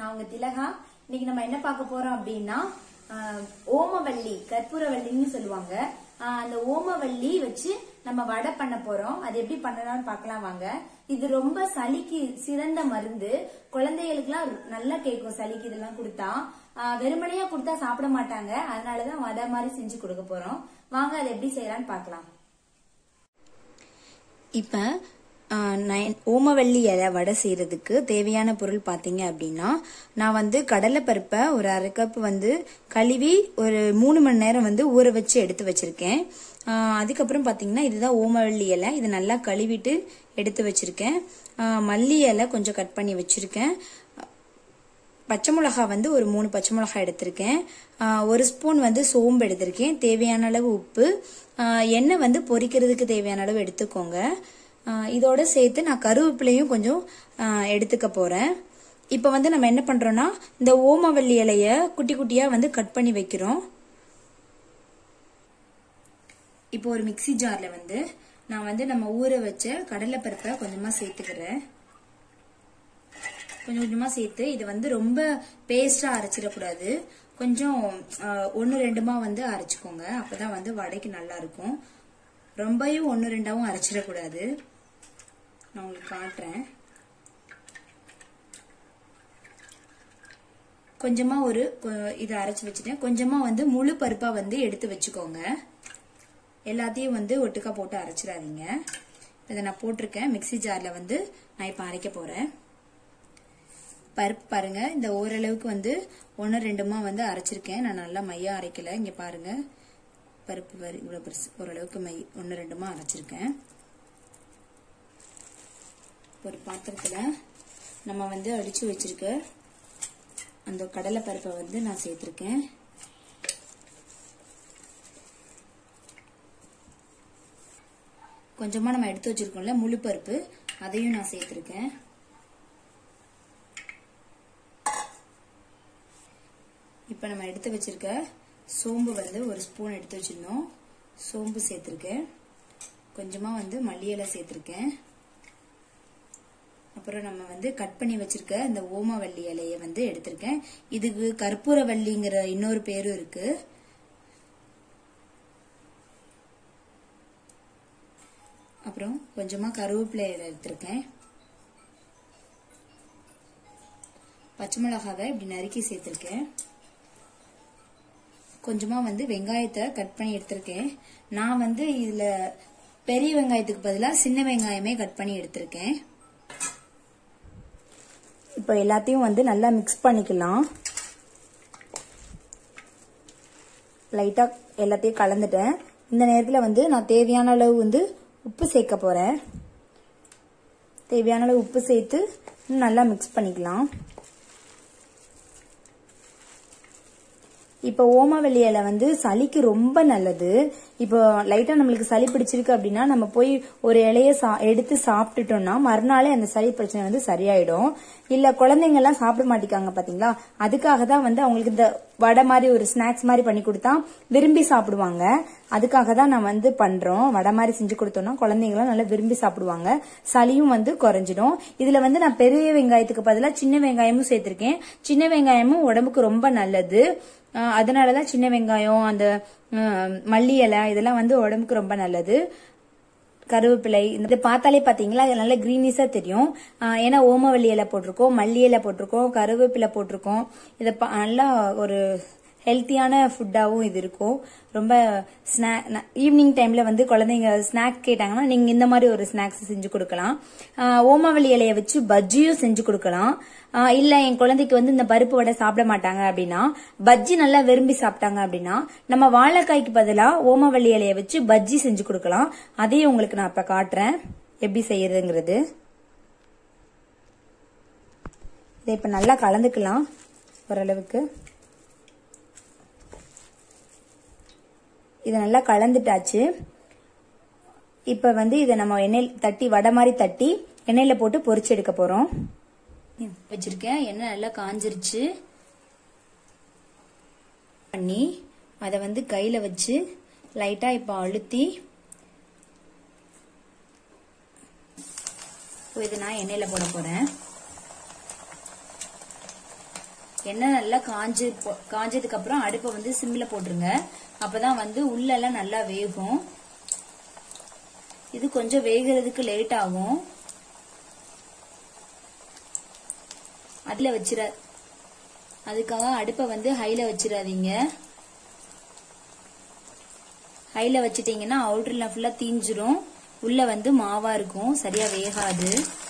நான் உங்க திலகா இன்னைக்கு நம்ம என்ன பார்க்க போறோம் அப்படின்னா ஆஹ், ஓமவல்லி கற்பூரவல்லின்னு சொல்லுவாங்க ஆஹ், அந்த ஓமவல்லி வச்சு நம்ம வடை பண்ண போறோம் அது எப்படி பண்ணலாம்னு பார்க்கலாம் வாங்க இது ரொம்ப சளிக்கு சிறந்த மருந்து குழந்தைகளுக்குலாம் நல்லா கேட்கும் சளிக்கு இதெல்லாம் கொடுத்தா ஆஹ், வெறுமனையா கொடுத்தா சாப்பிட மாட்டாங்க அதனாலதான் வடை மாதிரி செஞ்சு கொடுக்க போறோம் வாங்க அதை எப்படி செய்யலாம்னு பார்க்கலாம் இப்போ ஓமவல்லி இலை வடை செய்யறதுக்கு தேவையான பொருள் பார்த்தீங்க அப்படின்னா நான் வந்து கடலைப்பருப்பை ஒரு அரை கப் வந்து கழுவி ஒரு மூணு மணி நேரம் வந்து ஊற வச்சு எடுத்து வச்சிருக்கேன் ஆஹ் அதுக்கப்புறம் பார்த்தீங்கன்னா இதுதான் ஓமவல்லி இலை இது நல்லா கழுவிட்டு எடுத்து வச்சிருக்கேன் ஆஹ் மல்லி இலை கொஞ்சம் கட் பண்ணி வச்சிருக்கேன் பச்சை மிளகாய் வந்து ஒரு மூணு பச்சை மிளகாய் எடுத்திருக்கேன் ஆஹ் ஒரு ஸ்பூன் வந்து சோம்பு எடுத்திருக்கேன் தேவையான அளவு உப்பு ஆஹ் எண்ணெய் வந்து பொரிக்கிறதுக்கு தேவையான அளவு எடுத்துக்கோங்க ஆஹ் இதோட சேர்த்து நான் கருவேப்பிலையும் கொஞ்சம் ஆஹ் எடுத்துக்க போறேன் இப்போ வந்து நம்ம என்ன பண்றோம்னா இந்த ஓமவல்லி இலைய குட்டி குட்டியா வந்து கட் பண்ணி வைக்கிறோம் இப்போ ஒரு மிக்ஸி ஜார்ல வந்து நான் வந்து நம்ம ஊற வச்ச கடலைப்பருப்பை கொஞ்சமா சேர்த்துக்கிறேன் கொஞ்சம் கொஞ்சமா சேர்த்து இது வந்து ரொம்ப பேஸ்டா அரைச்சிடக்கூடாது கொஞ்சம் ஒன்று ரெண்டுமா வந்து அரைச்சிக்கோங்க அப்பதான் வந்து வடைக்கு நல்லா இருக்கும் ரொம்பவும் ஒன்று ரெண்டாவும் அரைச்சிடக்கூடாது நான் உங்களுக்கு காட்டுறேன் கொஞ்சமா ஒரு கொ- இதை அரைச்சு வச்சுட்டேன் கொஞ்சமா வந்து முழு பருப்பா வந்து எடுத்து வச்சுக்கோங்க எல்லாத்தையும் வந்து ஒட்டுக்கா போட்டு அரைச்சிடாதீங்க இதை நான் போட்டிருக்கேன் மிக்ஸி ஜார்ல வந்து நான் இப்போ அரைக்க போறேன் பருப்பு பாருங்க இந்த ஓரளவுக்கு வந்து ஒன்று ரெண்டுமா வந்து அரைச்சிருக்கேன் நான் நல்லா மையா அரைக்கல இங்க பாருங்க பருப்பு வரி இவ்வளோ பெருசு ஓரளவுக்கு மை ஒன்று ரெண்டுமா அரைச்சிருக்கேன் ஒரு பாத்திரத்துல நம்ம வந்து அடிச்சு வச்சிருக்க அந்த கடலை பருப்பை வந்து நான் சேர்த்திருக்கேன் கொஞ்சமா நம்ம எடுத்து வச்சிருக்கோம்ல முழு பருப்பு அதையும் நான் சேர்த்திருக்கேன் இப்போ நம்ம எடுத்து வச்சிருக்க சோம்பு வந்து ஒரு ஸ்பூன் எடுத்து வச்சிருந்தோம் சோம்பு சேர்த்துருக்கேன் கொஞ்சமா வந்து மல்லி இலை சேர்த்துருக்கேன் அப்புறம் நம்ம வந்து கட் பண்ணி வச்சிருக்க இந்த ஓமவல்லி இலையை வந்து எடுத்திருக்கேன் இதுக்கு கற்பூரவல்லிங்கிற இன்னொரு பேரும் இருக்கு அப்புறம் கொஞ்சமா கருவேப்பிலை இலை எடுத்திருக்கேன் பச்சை மிளகாவை இப்படி நறுக்கி சேர்த்திருக்கேன் கொஞ்சமா வந்து வெங்காயத்தை கட் பண்ணி எடுத்திருக்கேன் நான் வந்து இதுல பெரிய வெங்காயத்துக்கு பதிலா சின்ன வெங்காயமே கட் பண்ணி எடுத்திருக்கேன் இப்போ எல்லாத்தையும் வந்து நல்லா மிக்ஸ் பண்ணிக்கலாம் லைட்டா எல்லாத்தையும் கலந்துட்டேன் இந்த நேரத்தில் வந்து நான் தேவையான அளவு வந்து உப்பு சேர்க்க போறேன் தேவையான அளவு உப்பு சேர்த்து இன்னும் நல்லா மிக்ஸ் பண்ணிக்கலாம் இப்போ ஓமவல்லி இலை வந்து சளிக்கு ரொம்ப நல்லது இப்போ லைட்டா நம்மளுக்கு சளி பிடிச்சிருக்கு அப்படின்னா நம்ம போய் ஒரு இலைய சா- எடுத்து சாப்பிட்டுட்டோம்னா மறுநாளே அந்த சளி பிரச்சனை வந்து சரியாயிடும் இல்ல குழந்தைங்க எல்லாம் சாப்பிட மாட்டேங்காங்க பாத்தீங்களா அதுக்காக தான் வந்து அவங்களுக்கு இந்த வடை மாதிரி ஒரு ஸ்நாக்ஸ் மாதிரி பண்ணி கொடுத்தா விரும்பி சாப்பிடுவாங்க அதுக்காக தான் நான் வந்து பண்றோம் வடை மாதிரி செஞ்சு கொடுத்தோம்னா குழந்தைங்களாம் நல்லா விரும்பி சாப்பிடுவாங்க சளியும் வந்து குறைஞ்சிடும் இதுல வந்து நான் பெரிய வெங்காயத்துக்கு பதிலா சின்ன வெங்காயமும் சேர்த்திருக்கேன் சின்ன வெங்காயமும் உடம்புக்கு ரொம்ப நல்லது ஆஹ் அதனாலதான் சின்ன வெங்காயம் அந்த ஆஹ் மல்லி இலை இதெல்லாம் வந்து உடம்புக்கு ரொம்ப நல்லது கருவேப்பிலை இந்த பார்த்தாலே பாத்தீங்களா இது நல்ல கிரீனிஸா தெரியும் ஆஹ் ஏன்னா ஓமவல்லி இலை போட்டிருக்கோம் மல்லி இலை போட்டிருக்கோம் கருவேப்பிலை போட்டிருக்கோம் இதை பா- நல்லா ஒரு ஹெல்த்தியான ஃபுட்டாகவும் இது இருக்கும் ரொம்ப ஸ்நாக் ஈவினிங் டைம்ல வந்து குழந்தைங்க ஸ்நாக் கேட்டாங்கன்னா நீங்க இந்த மாதிரி ஒரு ஸ்நாக்ஸ் செஞ்சு கொடுக்கலாம் ஆஹ் ஓமவல்லி இலைய வச்சு பஜ்ஜியும் செஞ்சு கொடுக்கலாம் ஆஹ் இல்ல என் குழந்தைக்கு வந்து இந்த பருப்பு வடை சாப்பிட மாட்டாங்க அப்படின்னா பஜ்ஜி நல்லா விரும்பி சாப்பிட்டாங்க அப்படின்னா நம்ம வாழைக்காய்க்கு பதிலா ஓமவல்லி இலைய வச்சு பஜ்ஜி செஞ்சு கொடுக்கலாம் அதையும் உங்களுக்கு நான் இப்ப காட்டுறேன் எப்படி செய்யறதுங்கிறது இதை இப்ப நல்லா கலந்துக்கலாம் ஓரளவுக்கு இதை நல்லா கலந்துட்டாச்சு இப்ப வந்து இதை நம்ம எண்ணெயில் தட்டி வடை மாதிரி தட்டி எண்ணெயில போட்டு பொரிச்சு எடுக்க போறோம் வச்சிருக்கேன் எண்ணெய் நல்லா காஞ்சிருச்சு பண்ணி அதை வந்து கையில வச்சு லைட்டா இப்ப அழுத்தி இப்போ இது நான் எண்ணெயில போட போறேன் எண்ணெய் நல்லா காஞ்சு போ- காஞ்சதுக்கு அப்புறம் அடுப்பை வந்து சிம்ல போட்டுருங்க அப்பதான் வந்து உள்ளெல்லாம் நல்லா வேகும் இது கொஞ்சம் வேகிறதுக்கு லேட் ஆகும் அதுல வச்சிர அதுக்காக அடுப்பை வந்து ஹைல வச்சிடாதீங்க ஹைல வச்சிட்டீங்கன்னா அவுட்டர்ல ஃபுல்லா தீஞ்சிரும் உள்ள வந்து மாவா இருக்கும் சரியா வேகாது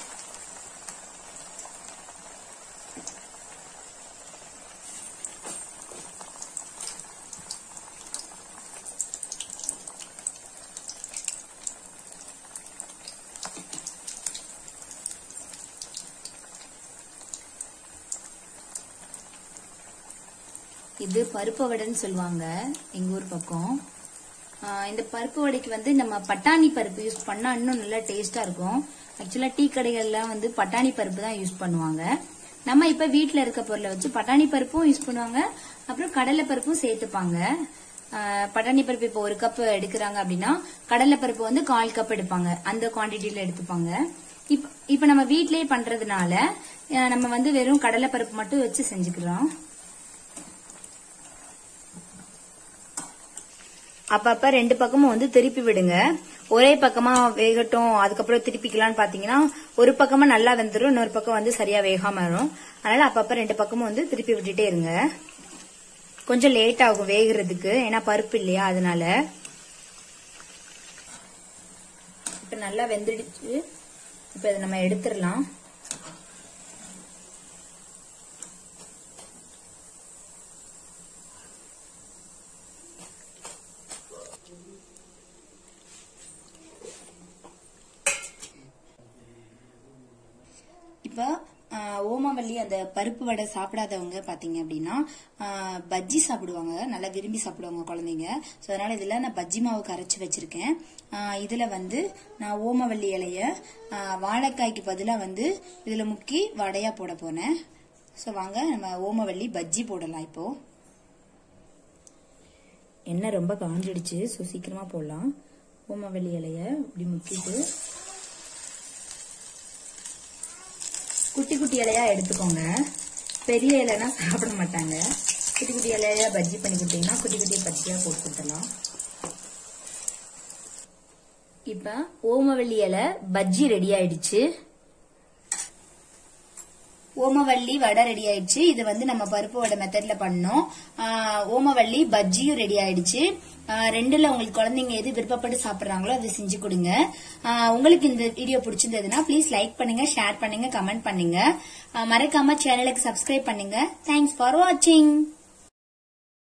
இது பருப்பு வடைன்னு சொல்லுவாங்க எங்க ஊர் பக்கம் ஆஹ் இந்த பருப்பு வடைக்கு வந்து நம்ம பட்டாணி பருப்பு யூஸ் பண்ணா இன்னும் நல்லா டேஸ்டா இருக்கும் ஆக்சுவலா டீ கடைகள்ல வந்து பட்டாணி பருப்பு தான் யூஸ் பண்ணுவாங்க நம்ம இப்ப வீட்ல இருக்க பொருளை வச்சு பட்டாணி பருப்பும் யூஸ் பண்ணுவாங்க அப்புறம் கடலை பருப்பும் சேர்த்துப்பாங்க ஆஹ் பட்டாணி பருப்பு இப்போ ஒரு கப் எடுக்கிறாங்க அப்படின்னா கடலை பருப்பு வந்து கால் கப் எடுப்பாங்க அந்த குவான்டிட்டியில எடுத்துப்பாங்க இப்ப இப்ப நம்ம வீட்லயே பண்றதுனால ஆஹ் நம்ம வந்து வெறும் கடலை பருப்பு மட்டும் வச்சு செஞ்சுக்கிறோம் அப்பப்ப ரெண்டு பக்கமும் வந்து திருப்பி விடுங்க ஒரே பக்கமா வேகட்டும் அதுக்கப்புறம் திருப்பிக்கலாம்னு பாத்தீங்கன்னா ஒரு பக்கமா நல்லா வெந்துடும் இன்னொரு பக்கம் வந்து சரியா வேகாம வரும் அதனால அப்பப்ப ரெண்டு பக்கமும் வந்து திருப்பி விட்டுட்டே இருங்க கொஞ்சம் லேட் ஆகும் வேகிறதுக்கு ஏன்னா பருப்பு இல்லையா அதனால இப்ப நல்லா வெந்துடுச்சு இப்ப இதை நம்ம எடுத்துடலாம் இப்போ ஆஹ், ஓமவல்லி அந்த பருப்பு வடை சாப்பிடாதவங்க பாத்தீங்க அப்படின்னா ஆஹ், பஜ்ஜி சாப்பிடுவாங்க நல்லா விரும்பி சாப்பிடுவாங்க குழந்தைங்க ஸோ அதனால இதுல நான் பஜ்ஜி மாவு கரைச்சி வச்சிருக்கேன் ஆஹ், இதுல வந்து நான் ஓமவல்லி இலைய ஆஹ், வாழைக்காய்க்கு பதிலா வந்து இதுல முக்கி வடையா போட போனேன் ஸோ வாங்க நம்ம ஓமவல்லி பஜ்ஜி போடலாம் இப்போ எண்ணெய் ரொம்ப காஞ்சிடுச்சு ஸோ சீக்கிரமா போடலாம் ஓமவல்லி இலைய இப்படி முக்கிட்டு குட்டி குட்டி இலையா எடுத்துக்கோங்க பெரிய இலைனா சாப்பிட மாட்டாங்க குட்டி குட்டி இலையா பஜ்ஜி பண்ணி கொடுத்தீங்கன்னா குட்டி குட்டி பஜ்ஜியா போட்டு கொடுத்துடலாம் இப்ப ஓமவல்லி இலை பஜ்ஜி ரெடி ஆயிடுச்சு ஓமவல்லி வடை ரெடி ஆயிடுச்சு இது வந்து நம்ம பருப்பு வடை மெத்தட்ல பண்ணோம் ஆஹ் ஓமவல்லி பஜ்ஜியும் ரெடி ஆயிடுச்சு ஆஹ் ரெண்டுல உங்களுக்கு குழந்தைங்க எது விருப்பப்பட்டு சாப்பிடுறாங்களோ அதை செஞ்சு கொடுங்க ஆஹ் உங்களுக்கு இந்த வீடியோ பிடிச்சிருந்ததுன்னா ப்ளீஸ் லைக் பண்ணுங்க ஷேர் பண்ணுங்க கமெண்ட் பண்ணுங்க ஆஹ் மறக்காம சேனலுக்கு சப்ஸ்கிரைப் பண்ணுங்க தேங்க்ஸ் ஃபார் வாட்சிங்